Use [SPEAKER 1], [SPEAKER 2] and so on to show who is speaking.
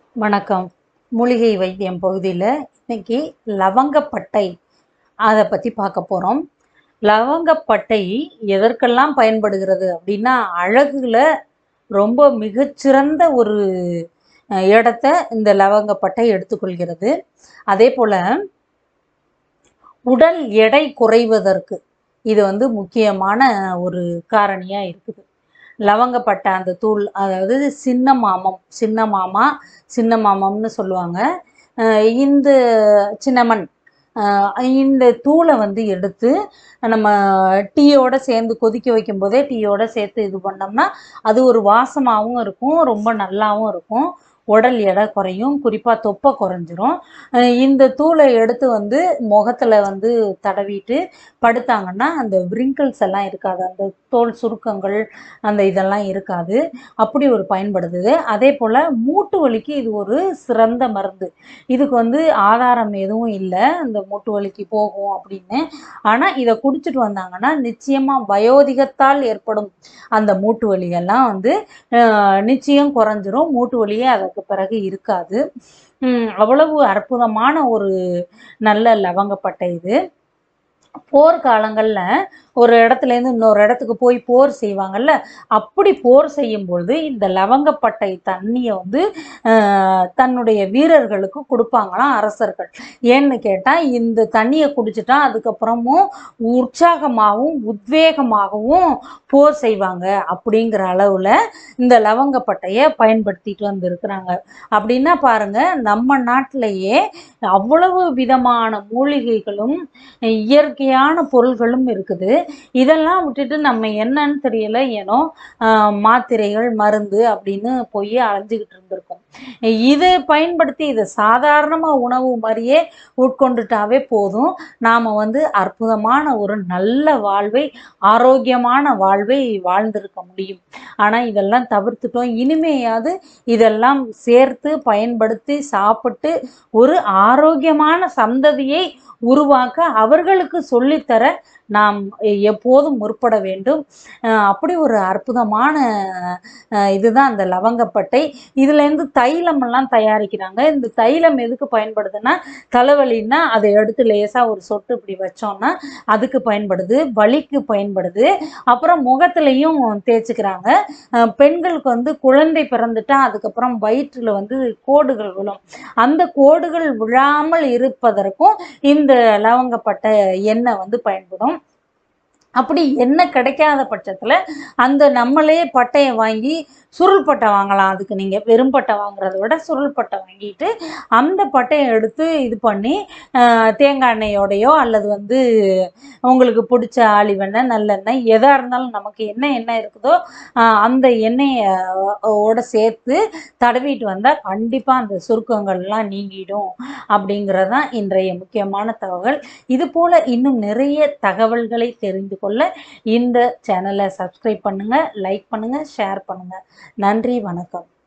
[SPEAKER 1] வணக்கம் மூலிகை வைத்தியம் பகுதியில் இன்னைக்கு லவங்கப்பட்டை அதை பற்றி பார்க்க போகிறோம் லவங்கப்பட்டை எதற்கெல்லாம் பயன்படுகிறது அப்படின்னா அழகுல ரொம்ப மிகச்சிறந்த ஒரு அஹ், இடத்த இந்த லவங்கப்பட்டை எடுத்துக்கொள்கிறது அதே போல் உடல் எடை குறைவதற்கு இது வந்து முக்கியமான ஒரு காரணியாக இருக்குது லவங்கப்பட்டை அந்த தூள் அதாவது சின்ன மாமம் சின்ன மாமா சின்ன மாமம்னு சொல்லுவாங்க அஹ் இந்த சின்னமன் அஹ் இந்த தூளை வந்து எடுத்து நம்ம டீயோட சேர்ந்து கொதிக்க வைக்கும் போதே டீயோட சேர்த்து இது பண்ணோம்னா அது ஒரு வாசமாகவும் இருக்கும் ரொம்ப நல்லாவும் இருக்கும் உடல் எடை குறையும் குறிப்பாக தொப்பை குறைஞ்சிரும் அஹ் இந்த தூளை எடுத்து வந்து முகத்தில் வந்து தடவிட்டு படுத்தாங்கன்னா அந்த விரிங்கிள்ஸ் எல்லாம் இருக்காது அந்த தோல் சுருக்கங்கள் அந்த இதெல்லாம் இருக்காது அப்படி ஒரு பயன்படுது அதே போல் மூட்டு வலிக்கு இது ஒரு சிறந்த மருந்து இதுக்கு வந்து ஆதாரம் எதுவும் இல்லை இந்த மூட்டு வலிக்கு போகும் அப்படின்னு ஆனால் இதை குடிச்சிட்டு வந்தாங்கன்னா நிச்சயமாக வயோதிகத்தால் ஏற்படும் அந்த மூட்டு வலியெல்லாம் வந்து அஹ், நிச்சயம் குறைஞ்சிரும் மூட்டு வலியே அதற்கு பிறகு இருக்காது உம், அவ்வளவு அற்புதமான ஒரு நல்ல லவங்கப்பட்டை இது போர்க்காலங்களில் ஒரு இடத்துலேருந்து இன்னொரு இடத்துக்கு போய் போர் செய்வாங்கல்ல அப்படி போர் செய்யும்பொழுது இந்த லவங்கப்பட்டை தண்ணியை வந்து ஆஹ், தன்னுடைய வீரர்களுக்கு கொடுப்பாங்களாம் அரசர்கள் ஏன்னு கேட்டால் இந்த தண்ணியை குடிச்சிட்டா அதுக்கப்புறமும் உற்சாகமாகவும் உத்வேகமாகவும் போர் செய்வாங்க அப்படிங்கிற அளவில் இந்த லவங்கப்பட்டையை பயன்படுத்திட்டு வந்திருக்கிறாங்க அப்படின்னா பாருங்க நம்ம நாட்டிலேயே அவ்வளவு விதமான மூலிகைகளும் இயற்கையான பொருள்களும் இருக்குது இதெல்லாம் விட்டுட்டு நம்ம என்னன்னு தெரியல ஏனோ ஆஹ், மாத்திரைகள் மருந்து அப்படின்னு போய் அலைஞ்சிக்கிட்டு இருந்திருக்கோம் இதை பயன்படுத்தி இதை சாதாரணமாக உணவு மாதிரியே உட்கொண்டுட்டாவே போதும் நாம் வந்து அற்புதமான ஒரு நல்ல வாழ்வை ஆரோக்கியமான வாழ்வை வாழ்ந்திருக்க முடியும் ஆனால் இதெல்லாம் தவிர்த்துட்டோம் இனிமேயாவது இதெல்லாம் சேர்த்து பயன்படுத்தி சாப்பிட்டு ஒரு ஆரோக்கியமான சந்ததியை உருவாக்க அவர்களுக்கு சொல்லித்தர நாம் எப்போதும் முற்பட வேண்டும் அஹ் அப்படி ஒரு அற்புதமான அஹ் இதுதான் அந்த லவங்கப்பட்டை இதுலேருந்து தைலம் எல்லாம் தயாரிக்கிறாங்க இந்த தைலம் எதுக்கு பயன்படுதுன்னா தலைவலின்னா அதை எடுத்து லேசாக ஒரு சொட்டு இப்படி வச்சோம்னா அதுக்கு பயன்படுது வலிக்கு பயன்படுது அப்புறம் முகத்துலையும் தேய்ச்சிக்கிறாங்க அஹ் பெண்களுக்கு வந்து குழந்தை பிறந்துட்டா அதுக்கப்புறம் வயிற்றில் வந்து கோடுகள் விழும் அந்த கோடுகள் விழாமல் இருப்பதற்கும் இந்த லவங்கப்பட்டை எண்ணெய் வந்து பயன்படும் அப்படி எண்ணெய் கிடைக்காத பட்சத்தில் அந்த நம்மளே பட்டையை வாங்கி சுருள் பட்டை வாங்கலாம் அதுக்கு நீங்கள் வெறும் பட்டை வாங்குறத விட சுருள் பட்டை வாங்கிட்டு அந்த பட்டையை எடுத்து இது பண்ணி ஆஹ், தேங்காய் எண்ணெயோடையோ அல்லது வந்து உங்களுக்கு பிடிச்ச ஆலிவெண்ணெய் நல்லெண்ணெய் எதாக இருந்தாலும் நமக்கு என்ன எண்ணெய் இருக்குதோ ஆஹ், அந்த எண்ணெயை ஓட சேர்த்து தடவிட்டு வந்தால் கண்டிப்பாக அந்த சுருக்கங்கள்லாம் நீங்கிடும் அப்படிங்கிறது தான் இன்றைய முக்கியமான தகவல் இது போல் இன்னும் நிறைய தகவல்களை தெரிந்து கொள்ள இந்த சேனலை சப்ஸ்கிரைப் பண்ணுங்கள் லைக் பண்ணுங்கள் ஷேர் பண்ணுங்கள் நன்றி வணக்கம்